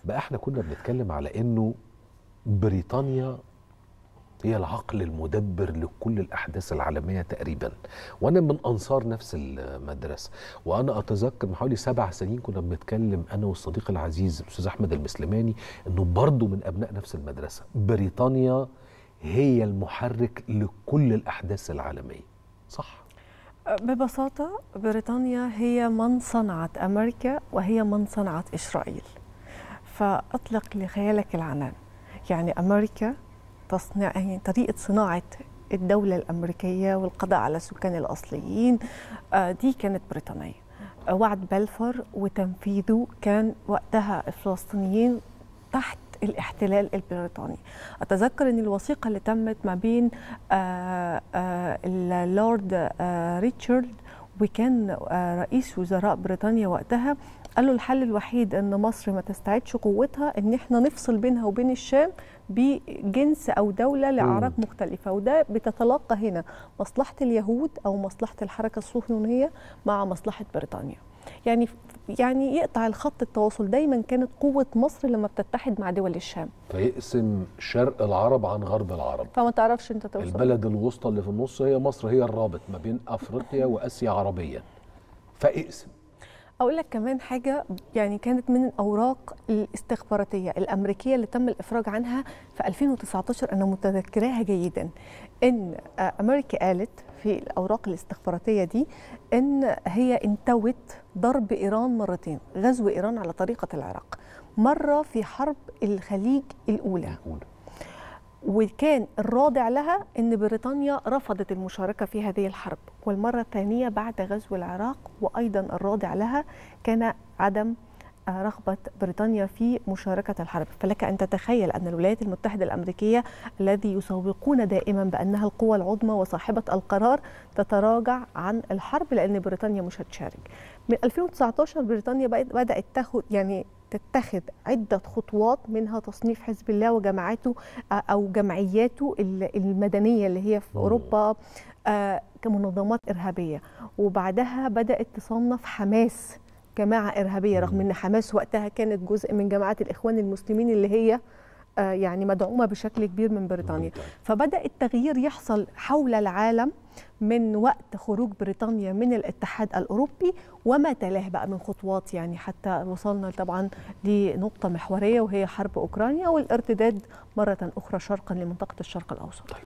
بقى احنا كنا بنتكلم على انه بريطانيا هي العقل المدبر لكل الاحداث العالميه تقريبا وانا من انصار نفس المدرسه وانا اتذكر من حوالي سبع سنين كنا بنتكلم انا والصديق العزيز الاستاذ احمد المسلماني انه برضه من ابناء نفس المدرسه بريطانيا هي المحرك لكل الاحداث العالميه صح ببساطة بريطانيا هي من صنعت أمريكا وهي من صنعت إسرائيل فأطلق لخيالك العنان يعني أمريكا تصنيع يعني طريقة صناعة الدولة الأمريكية والقضاء على السكان الأصليين آه، دي كانت بريطانية آه، وعد بلفور وتنفيذه كان وقتها الفلسطينيين تحت الاحتلال البريطاني أتذكر أن الوثيقة اللي تمت ما بين آه، آه، اللورد آه، ريتشارد وكان آه، رئيس وزراء بريطانيا وقتها قال له الحل الوحيد ان مصر ما تستعدش قوتها ان احنا نفصل بينها وبين الشام بجنس او دوله لاعراق مختلفه وده بتتلقى هنا مصلحه اليهود او مصلحه الحركه الصهيونيه مع مصلحه بريطانيا يعني يعني يقطع الخط التواصل دايما كانت قوه مصر لما بتتحد مع دول الشام فيقسم شرق العرب عن غرب العرب فما تعرفش انت توصل البلد الوسطى اللي في النص هي مصر هي الرابط ما بين افريقيا واسيا عربيا فاقسم اقول لك كمان حاجه يعني كانت من الاوراق الاستخباراتيه الامريكيه اللي تم الافراج عنها في 2019 انا متذكراها جيدا ان آه، امريكا قالت في الاوراق الاستخباراتيه دي ان هي انتوت ضرب ايران مرتين غزو ايران على طريقه العراق مره في حرب الخليج الاولى الأولى. وكان الرادع لها ان بريطانيا رفضت المشاركه في هذه الحرب والمره الثانيه بعد غزو العراق وايضا الرادع لها كان عدم آه، رغبه بريطانيا في مشاركه الحرب فلك ان تتخيل ان الولايات المتحده الامريكيه الذي يسوقون دائما بانها القوى العظمى وصاحبه القرار تتراجع عن الحرب لان بريطانيا مش هتشارك من 2019 بريطانيا بقت بدات تاخد يعني تتخذ عدة خطوات منها تصنيف حزب الله وجماعاته آه، أو جمعياته ال- المدنية اللي هي في مم. أوروبا آه، كمنظمات إرهابية وبعدها بدأت تصنف حماس جماعة إرهابية رغم مم. أن حماس وقتها كانت جزء من جماعة الإخوان المسلمين اللي هي آه، يعني مدعومة بشكل كبير من بريطانيا فبدأ التغيير يحصل حول العالم من وقت خروج بريطانيا من الاتحاد الأوروبي وما تلاه بقى من خطوات يعني حتى وصلنا طبعا لنقطة محورية وهي حرب أوكرانيا والارتداد مرة أخرى شرقا لمنطقة الشرق الأوسط